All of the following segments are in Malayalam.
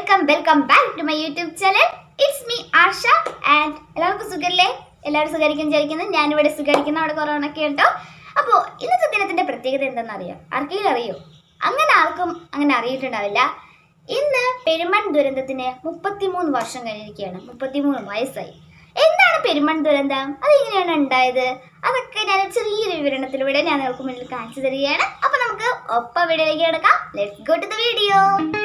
welcome welcome back to my YouTube channel it's me Arsha and എല്ലാവർക്കും സുഖല്ലേ എല്ലാവരും സുഖമായിരിക്കും വിചാരിക്കുന്നു ഞാനിവിടെ സുഖമായിരിക്കുന്ന അവിടെ കൊറോണ ഒക്കെ ഉണ്ടോ അപ്പോൾ ഇന്നത്തെ ദിനത്തിന്റെ പ്രത്യേകത എന്തെന്ന് അറിയാം ആർക്കെങ്കിലും അറിയോ അങ്ങനെ ആർക്കും അങ്ങനെ അറിയിട്ടുണ്ടാവില്ല ഇന്ന് പെരുമൺ ദുരന്തത്തിന് മുപ്പത്തിമൂന്ന് വർഷം കഴിഞ്ഞിരിക്കുകയാണ് മുപ്പത്തിമൂന്ന് വയസ്സായി എന്താണ് പെരുമൺ ദുരന്തം അത് എങ്ങനെയാണ് ഉണ്ടായത് അതൊക്കെ ഞാൻ ഒരു ചെറിയൊരു വിവരണത്തിലൂടെ ഞാൻ നിങ്ങൾക്ക് മുന്നിൽ കാണിച്ചു തരികയാണ് അപ്പൊ നമുക്ക് ഒപ്പം വീഡിയോയിലേക്ക് കിടക്കാം let's go to the video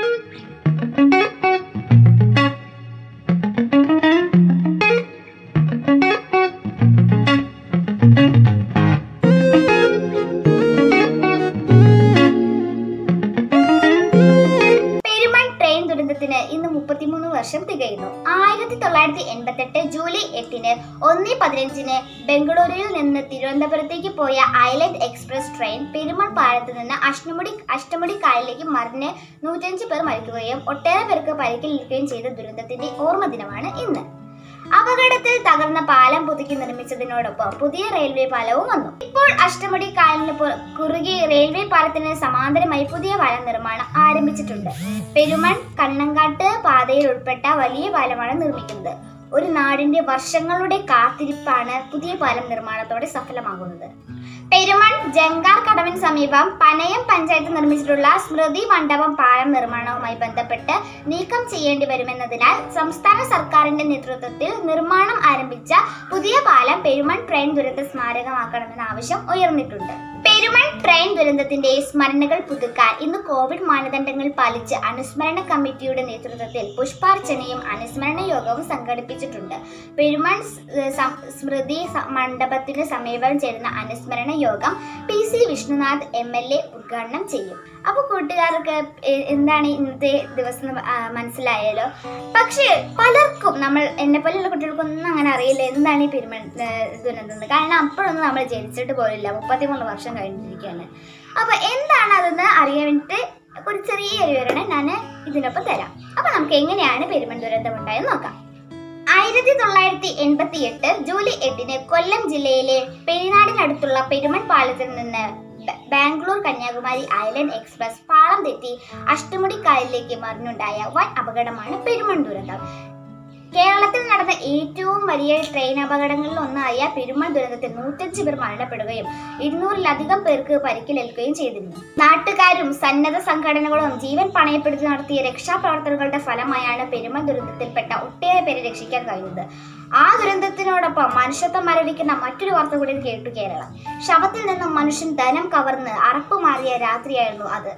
Perumon train ദുരന്തത്തിന് ഇന്ന് മുപ്പത്തിമൂന്ന് വർഷം തികയുന്നു ആയിരത്തി തൊള്ളായിരത്തി എൺപത്തെട്ട് ജൂലൈ എട്ടിന് ഒന്ന് പതിനഞ്ചിന് ബംഗളൂരുവിൽ നിന്ന് തിരുവനന്തപുരത്തേക്ക് പോയ ഐലൻഡ് എക്സ്പ്രസ് ട്രെയിൻ പെരുമൺ പാലത്ത് നിന്ന് അഷ്ടമുടി അഷ്ടമുടി കായലിലേക്ക് മറിഞ്ഞ് നൂറ്റഞ്ച് പേർ മരിക്കുകയും ഒട്ടേറെ പേർക്ക് പരിക്കേൽക്കുകയും ചെയ്ത ദുരന്തത്തിന്റെ ഓർമ്മ ദിനമാണ് ഇന്ന് അപകടത്തിൽ തകർന്ന പാലം പുതുക്കി നിർമ്മിച്ചതിനോടൊപ്പം പുതിയ റെയിൽവേ പാലവും വന്നു ഇപ്പോൾ അഷ്ടമുടി കായലിന് പു- കുറുകെ റെയിൽവേ പാലത്തിന് സമാന്തരമായി പുതിയ പാലം നിർമ്മാണം ആരംഭിച്ചിട്ടുണ്ട് പെരുമൺ കണ്ണങ്കാട്ട് പാതയിൽ ഉൾപ്പെട്ട വലിയ പാലമാണ് നിർമ്മിക്കുന്നത് ഒരു നാടിന്റെ വർഷങ്ങളുടെ കാത്തിരിപ്പാണ് പുതിയ പാലം നിർമ്മാണത്തോടെ സഫലമാകുന്നത് പെരുമൺ ജങ്കാർ കടവിന് സമീപം പനയം പഞ്ചായത്ത് നിർമ്മിച്ചിട്ടുള്ള സ്മൃതി മണ്ഡപം പാലം നിർമ്മാണവുമായി ബന്ധപ്പെട്ട് നീക്കം ചെയ്യേണ്ടി വരുമെന്നതിനാൽ സംസ്ഥാന സർക്കാരിന്റെ നേതൃത്വത്തിൽ നിർമ്മാണം ആരംഭിച്ച പുതിയ പാലം പെരുമൺ ട്രെയിൻ ദുരന്ത സ്മാരകമാക്കണമെന്ന ആവശ്യം ഉയർന്നിട്ടുണ്ട് പെരുമൺ ട്രെയിൻ ദുരന്തത്തിന്റെ സ്മരണകൾ പുതുക്കാൻ ഇന്ന് കോവിഡ് മാനദണ്ഡങ്ങൾ പാലിച്ച് അനുസ്മരണ കമ്മിറ്റിയുടെ നേതൃത്വത്തിൽ പുഷ്പാർച്ചനയും അനുസ്മരണ യോഗവും സംഘടിപ്പിച്ചിട്ടുണ്ട് പെരുമൺ സ്- ഏഹ് സം- സ്മൃതി സ- മണ്ഡപത്തിന് സമീപം ചേരുന്ന അനുസ്മരണ യോഗം P C Vishnunath M L A ഉദ്ഘാടനം ചെയ്യും അപ്പോൾ കൂട്ടുകാർക്ക് എ- എന്താണ് ഇന്നത്തെ ദിവസം എന്ന് ആ, മനസ്സിലായല്ലോ പക്ഷേ പലർക്കും നമ്മൾ എന്നെ പോലെയുള്ള കുട്ടികൾക്കൊന്നും അങ്ങനെ അറിയില്ല എന്താണ് ഈ പെരുമൺ ഏഹ്, ദുരന്തം എന്ന് കാരണം അപ്പോഴൊന്നും നമ്മൾ ജനിച്ചിട്ട് പോലില്ല മുപ്പത്തിമൂന്ന് വർഷം കഴിഞ്ഞിരിക്കുകയാണ് അപ്പോൾ എന്താണ് അതെന്ന് അറിയാൻ വേണ്ടിയിട്ട് ഒരു ചെറിയൊരു വിവരണം ഞാൻ ഇതിനൊപ്പം തരാം അപ്പോൾ നമുക്ക് എങ്ങനെയാണ് പെരുമൺ ദുരന്തം ഉണ്ടായെന്ന് നോക്കാം ആയിരത്തി തൊള്ളായിരത്തി എൺപത്തി എട്ട് ജൂലൈ എട്ടിന് കൊല്ലം ജില്ലയിലെ പെരിനാടിനടുത്തുള്ള പെരുമൺ പാലത്തിൽ നിന്ന് ബ- ബാംഗ്ലൂർ കന്യാകുമാരി ഐലൻഡ് എക്സ്പ്രസ് പാളം തെറ്റി അഷ്ടമുടി കായലിലേക്ക് മറിഞ്ഞുണ്ടായ വൻ അപകടമാണ് പെരുമൺ ദുരന്തം കേരളത്തിൽ നടന്ന ഏറ്റവും വലിയ ട്രെയിൻ അപകടങ്ങളിൽ ഒന്നായ പെരുമൺ ദുരന്തത്തിൽ നൂറ്റഞ്ച് പേർ മരണപ്പെടുകയും ഇരുന്നൂറിലധികം പേർക്ക് പരിക്കേൽക്കുകയും ചെയ്തിരുന്നു നാട്ടുകാരും സന്നദ്ധ സംഘടനകളും ജീവൻ പണയപ്പെടുത്തി നടത്തിയ രക്ഷാപ്രവർത്തനങ്ങളുടെ ഫലമായാണ് പെരുമൺ ദുരന്തത്തിൽപ്പെട്ട ഒട്ടേറെ പേരെ രക്ഷിക്കാൻ കഴിഞ്ഞത് ആ ദുരന്തത്തിനോടൊപ്പം മനുഷ്യത്വം മരവിക്കുന്ന മറ്റൊരു വാർത്ത കൂടി കേട്ടു കേരളം ശവത്തിൽ നിന്നും മനുഷ്യൻ ധനം കവർന്ന് അറപ്പുമാറിയ രാത്രിയായിരുന്നു അത്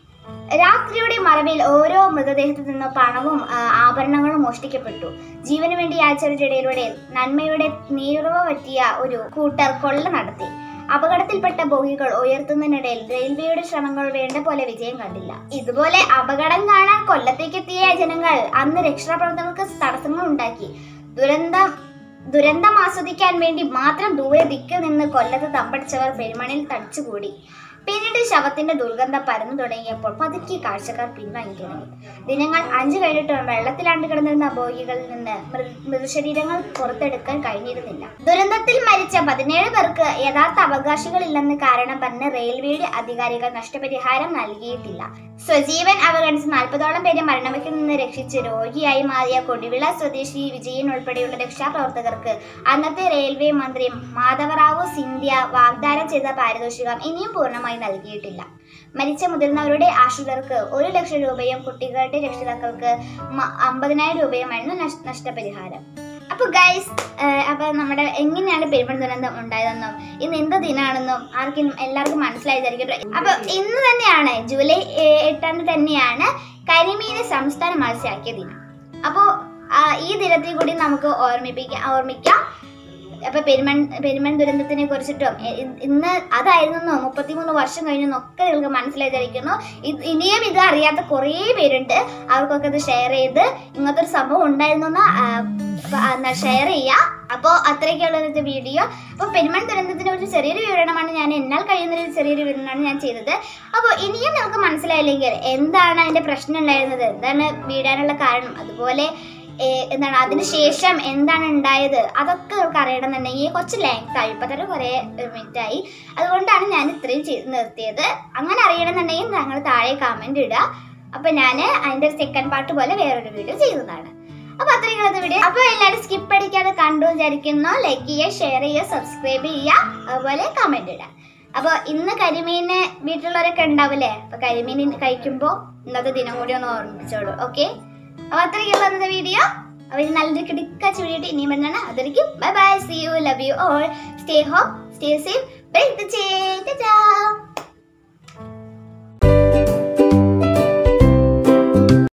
രാത്രിയുടെ മറവിൽ ഓരോ മൃതദേഹത്തിൽ നിന്ന് പണവും ആ, ആഭരണങ്ങളും മോഷ്ടിക്കപ്പെട്ടു ജീവന് വേണ്ടി യാചരുടെ ഇടയിലൂടെ നന്മയുടെ നീറുവ പറ്റിയ ഒരു കൂട്ടർ കൊള്ള നടത്തി അപകടത്തിൽപ്പെട്ട ബോഗികൾ ഉയർത്തുന്നതിനിടയിൽ റെയിൽവേയുടെ ശ്രമങ്ങൾ വേണ്ട പോലെ വിജയം കണ്ടില്ല ഇതുപോലെ അപകടം കാണാൻ കൊല്ലത്തേക്കെത്തിയ ജനങ്ങൾ അന്ന് രക്ഷാപ്രവർത്തനങ്ങൾക്ക് തടസ്സങ്ങൾ ഉണ്ടാക്കി ദുരന്തം ദുരന്തം ആസ്വദിക്കാൻ വേണ്ടി മാത്രം ദൂരെ ദിക്കിൽ നിന്ന് കൊല്ലത്ത് തമ്പടിച്ചവർ പെരുമണിൽ തടിച്ചുകൂടി പിന്നീട് ശവത്തിന്റെ ദുർഗന്ധം പരന്നു തുടങ്ങിയപ്പോൾ പതുക്കെ കാഴ്ചക്കാർ പിൻവാങ്ങി തുടങ്ങി ദിനങ്ങൾ അഞ്ചു കഴിഞ്ഞിട്ടും വെള്ളത്തിലാണ്ട് കിടന്നിരുന്ന ബോഗികളിൽ നിന്ന് മൃ- മൃതശരീരങ്ങൾ പുറത്തെടുക്കാൻ കഴിഞ്ഞിരുന്നില്ല ദുരന്തത്തിൽ മരിച്ച പതിനേഴ് പേർക്ക് യഥാർത്ഥ അവകാശികളില്ലെന്ന് കാരണം പറഞ്ഞ് റെയിൽവേയുടെ അധികാരികൾ നഷ്ടപരിഹാരം നൽകിയിട്ടില്ല സ്വജീവൻ അവഗണിച്ച് നാൽപ്പതോളം പേരെ മരണത്തിൽ നിന്ന് രക്ഷിച്ച് രോഗിയായി മാറിയ കൊടിവിള സ്വദേശി വിജയൻ ഉൾപ്പെടെയുള്ള രക്ഷാപ്രവർത്തകർക്ക് അന്നത്തെ റെയിൽവേ മന്ത്രി മാധവറാവു സിന്ധ്യ വാഗ്ദാനം ചെയ്ത പാരിതോഷികം ഇനിയും പൂർണ്ണമായി നൽകിയിട്ടില്ല മരിച്ച മുതിർന്നവരുടെ ആശ്രിതർക്ക് ഒരു ലക്ഷം രൂപയും കുട്ടികളുടെ രക്ഷിതാക്കൾക്ക് മ- അമ്പതിനായിരം രൂപയുമായിരുന്നു നഷ്- നഷ്ടപരിഹാരം അപ്പൊ ഗൈസ് അപ്പൊ നമ്മുടെ എങ്ങനെയാണ് പെരുമൺ ദുരന്തം ഉണ്ടായതെന്നും ഇന്ന് എന്ത് ദിനാണെന്നും ആർക്കും എല്ലാവർക്കും മനസ്സിലായിരിക്കും അപ്പൊ ഇന്ന് തന്നെയാണ് ജൂലൈ ഏ- എട്ടാം തീയതി തന്നെയാണ് കരിമീനെ സംസ്ഥാന മത്സ്യമാക്കിയ ദിനം അപ്പോ ആ, ഈ ദിനത്തിൽ കൂടി നമുക്ക് ഓർമ്മിപ്പിക്കാം ഓർമ്മിക്കാം അപ്പൊ പെരുമൺ പെരുമൺ ദുരന്തത്തിനെ കുറിച്ചിട്ടും എ- ഇ- ഇന്ന് അതായിരുന്നു മുപ്പത്തിമൂന്ന് വർഷം കഴിഞ്ഞെന്നൊക്കെ നിങ്ങൾക്ക് മനസ്സിലായിരിക്കുന്നു ഇത് ഇനിയും ഇത് അറിയാത്ത കുറേ പേരുണ്ട് അവർക്കൊക്കെ ഇത് ഷെയർ ചെയ്ത് ഇങ്ങനത്തെ ഒരു സംഭവം ഉണ്ടായിരുന്നു എന്ന് ഷെയർ ചെയ്യുക അപ്പോൾ അത്രയൊക്കെയുള്ള ഒരു വീഡിയോ അപ്പോൾ പെരുമൺ ദുരന്തത്തിൻ്റെ ഒരു ചെറിയൊരു വിവരണമാണ് ഞാൻ എന്നാൽ കഴിയുന്ന ഒരു ചെറിയൊരു വിവരണമാണ് ഞാൻ ചെയ്തത് അപ്പോൾ ഇനിയും നമുക്ക് മനസ്സിലായില്ലെങ്കിൽ എന്താണ് അതിൻ്റെ പ്രശ്നം ഉണ്ടായിരുന്നത് എന്താണ് വീടാനുള്ള കാരണം അതുപോലെ ഏ- എന്താണ് അതിനുശേഷം എന്താണ് ഉണ്ടായത് അതൊക്കെ നമുക്ക് അറിയണമെന്നുണ്ടെങ്കിൽ കുറച്ച് ലെങ്ത് ആയി ഇപ്പം തന്നെ കുറേ മിനിറ്റ് ആയി അതുകൊണ്ടാണ് ഞാൻ ഇത്രയും ചെയ്ത് നിർത്തിയത് അങ്ങനെ അറിയണമെന്നുണ്ടെങ്കിൽ ഞങ്ങൾ താഴെ കമൻറ്റ് ഇടുക അപ്പൊ ഞാൻ അതിന്റെ സെക്കൻഡ് പാർട്ട് പോലെ വേറൊരു വീഡിയോ ചെയ്യുന്നതാണ് അപ്പൊ അത്രയും ഇന്നത്തെ വീഡിയോ അപ്പൊ എല്ലാവരും സ്കിപ്പ് അടിക്കാതെ കണ്ടു വിചാരിക്കുന്നു ലൈക്ക് ചെയ്യുക ഷെയർ ചെയ്യുക സബ്സ്ക്രൈബ് ചെയ്യുക അതുപോലെ കമന്റ് ഇടുക അപ്പൊ ഇന്ന് കരിമീന് വീട്ടിലുള്ളവരൊക്കെ ഉണ്ടാവില്ലേ അപ്പൊ കരിമീൻ കഴിക്കുമ്പോ ഇന്നത്തെ ദിനം കൂടി ഒന്ന് ഓർമ്മിച്ചോളൂ ഓക്കെ അപ്പൊ അത്രയ്ക്കുള്ള ഇന്നത്തെ വീഡിയോ അപ്പൊ ഇത് നല്ലൊരു കിടക്കാച്ച വീഡിയോ ഇനിയും വരുന്നതാണ് അതൊരിക്കും bye bye see you love you all stay home stay safe by